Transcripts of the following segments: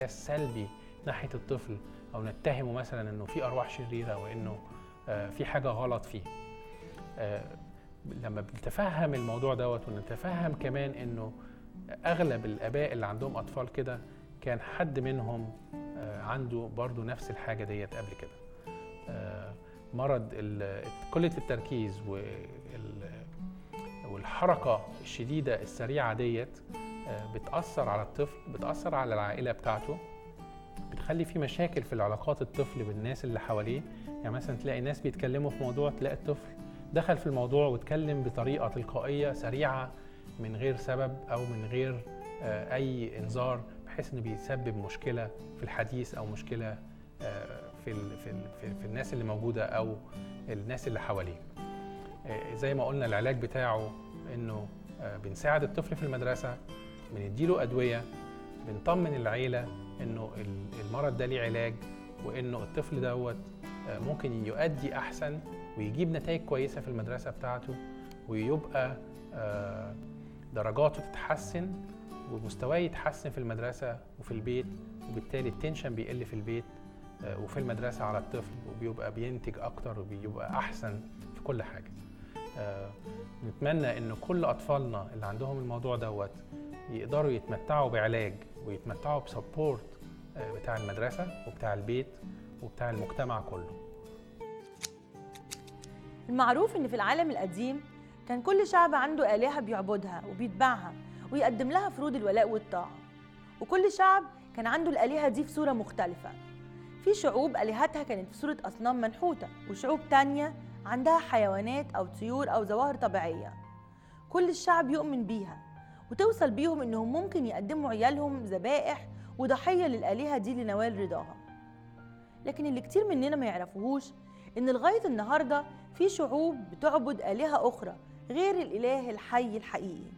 السلبي ناحيه الطفل او نتهمه مثلا انه في ارواح شريره وانه آه، في حاجه غلط فيه آه، لما بنتفهم الموضوع دوت ونتفهم كمان انه اغلب الاباء اللي عندهم اطفال كده كان حد منهم آه، عنده برضو نفس الحاجه ديت قبل كده آه، مرض ال- قله التركيز وال- والحركه الشديده السريعه ديت آه، بتاثر على الطفل بتاثر على العائله بتاعته بتخلي في مشاكل في العلاقات الطفل بالناس اللي حواليه يعني مثلا تلاقي ناس بيتكلموا في موضوع تلاقي الطفل دخل في الموضوع واتكلم بطريقه تلقائيه سريعه من غير سبب او من غير آه، اي انذار بحيث انه بيسبب مشكله في الحديث او مشكله آه، في ال في ال في, في الناس اللي موجوده او الناس اللي حواليه آه، زي ما قلنا العلاج بتاعه انه آه، بنساعد الطفل في المدرسه بنديله ادويه بنطمن العيله انه ال- المرض ده ليه علاج وانه الطفل دوت آه، ممكن يؤدي احسن ويجيب نتائج كويسه في المدرسه بتاعته ويبقى آه، درجاته تتحسن ومستواه يتحسن في المدرسه وفي البيت وبالتالي التنشن بيقل في البيت آه، وفي المدرسه على الطفل وبيبقى بينتج اكتر وبيبقى احسن في كل حاجه آه، نتمنى ان كل اطفالنا اللي عندهم الموضوع دوت يقدروا يتمتعوا بعلاج ويتمتعوا بسبورت آه، بتاع المدرسه وبتاع البيت وبتاع المجتمع كله المعروف إن في العالم القديم كان كل شعب عنده آلهة بيعبدها وبيتبعها ويقدم لها فروض الولاء والطاعة وكل شعب كان عنده الآلهة دي في صورة مختلفة في شعوب آلهتها كانت في صورة أصنام منحوتة وشعوب تانية عندها حيوانات أو طيور أو ظواهر طبيعية كل الشعب يؤمن بيها وتوصل بيهم إنهم ممكن يقدموا عيالهم ذبائح وضحية للآلهة دي لنوال رضاها لكن اللي كتير مننا ما يعرفوهوش إن لغاية النهاردة في شعوب بتعبد آلهة أخرى غير الإله الحي الحقيقي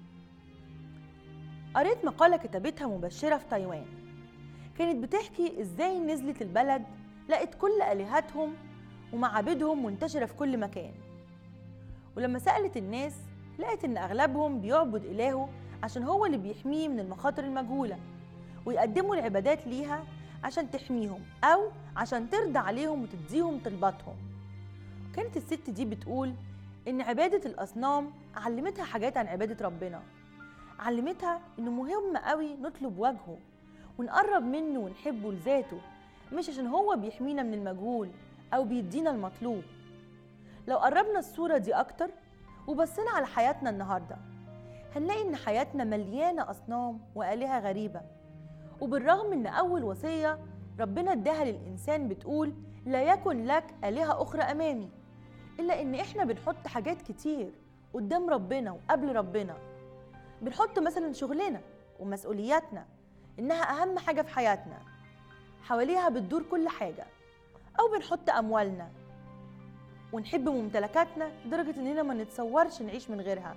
قريت مقالة كتبتها مبشرة في تايوان كانت بتحكي إزاي نزلت البلد لقت كل آلهتهم ومعابدهم منتشرة في كل مكان ولما سألت الناس لقت إن أغلبهم بيعبد إلهه عشان هو اللي بيحميه من المخاطر المجهولة ويقدموا العبادات ليها عشان تحميهم أو عشان ترضى عليهم وتديهم طلباتهم كانت الست دي بتقول إن عبادة الأصنام علمتها حاجات عن عبادة ربنا علمتها إنه مهم قوي نطلب وجهه ونقرب منه ونحبه لذاته مش عشان هو بيحمينا من المجهول أو بيدينا المطلوب لو قربنا الصورة دي أكتر وبصينا على حياتنا النهاردة هنلاقي إن حياتنا مليانة أصنام وآلهة غريبة وبالرغم إن أول وصية ربنا اداها للإنسان بتقول لا يكن لك آلهة أخرى أمامي إلا إن إحنا بنحط حاجات كتير قدام ربنا وقبل ربنا بنحط مثلا شغلنا ومسؤولياتنا إنها أهم حاجة في حياتنا حواليها بتدور كل حاجة أو بنحط أموالنا ونحب ممتلكاتنا لدرجة إننا ما نتصورش نعيش من غيرها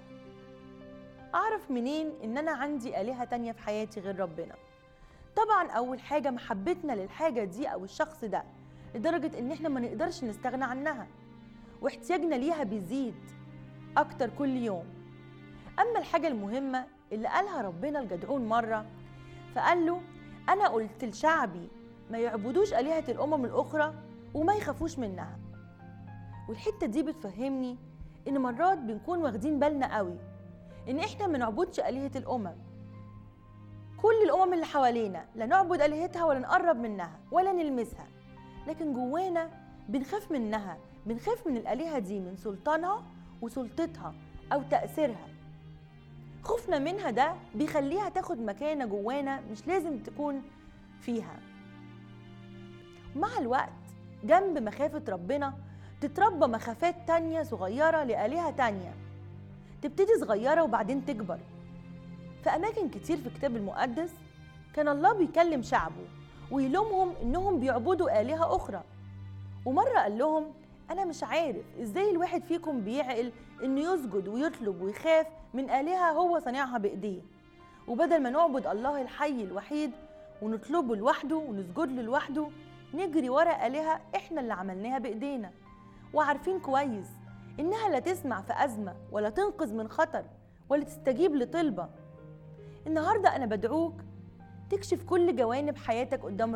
أعرف منين إن أنا عندي آلهة تانية في حياتي غير ربنا طبعا أول حاجة محبتنا للحاجة دي أو الشخص ده لدرجة إن إحنا ما نقدرش نستغنى عنها واحتياجنا ليها بيزيد أكتر كل يوم أما الحاجة المهمة اللي قالها ربنا الجدعون مرة فقال له أنا قلت لشعبي ما يعبدوش آلهة الأمم الأخرى وما يخافوش منها والحتة دي بتفهمني إن مرات بنكون واخدين بالنا قوي إن إحنا ما نعبدش آلهة الأمم كل الأمم اللي حوالينا لا نعبد آلهتها ولا نقرب منها ولا نلمسها لكن جوانا بنخاف منها بنخاف من الآلهة دي من سلطانها وسلطتها أو تأثيرها خوفنا منها ده بيخليها تاخد مكانة جوانا مش لازم تكون فيها مع الوقت جنب مخافة ربنا تتربى مخافات تانية صغيرة لآلهة تانية تبتدي صغيرة وبعدين تكبر في أماكن كتير في الكتاب المقدس كان الله بيكلم شعبه ويلومهم إنهم بيعبدوا آلهة أخرى ومرة قال لهم أنا مش عارف إزاي الواحد فيكم بيعقل إنه يسجد ويطلب ويخاف من آلهة هو صانعها بإيديه وبدل ما نعبد الله الحي الوحيد ونطلبه لوحده ونسجد له لوحده نجري ورا آلهة إحنا اللي عملناها بإيدينا وعارفين كويس إنها لا تسمع في أزمة ولا تنقذ من خطر ولا تستجيب لطلبة النهاردة أنا بدعوك تكشف كل جوانب حياتك قدام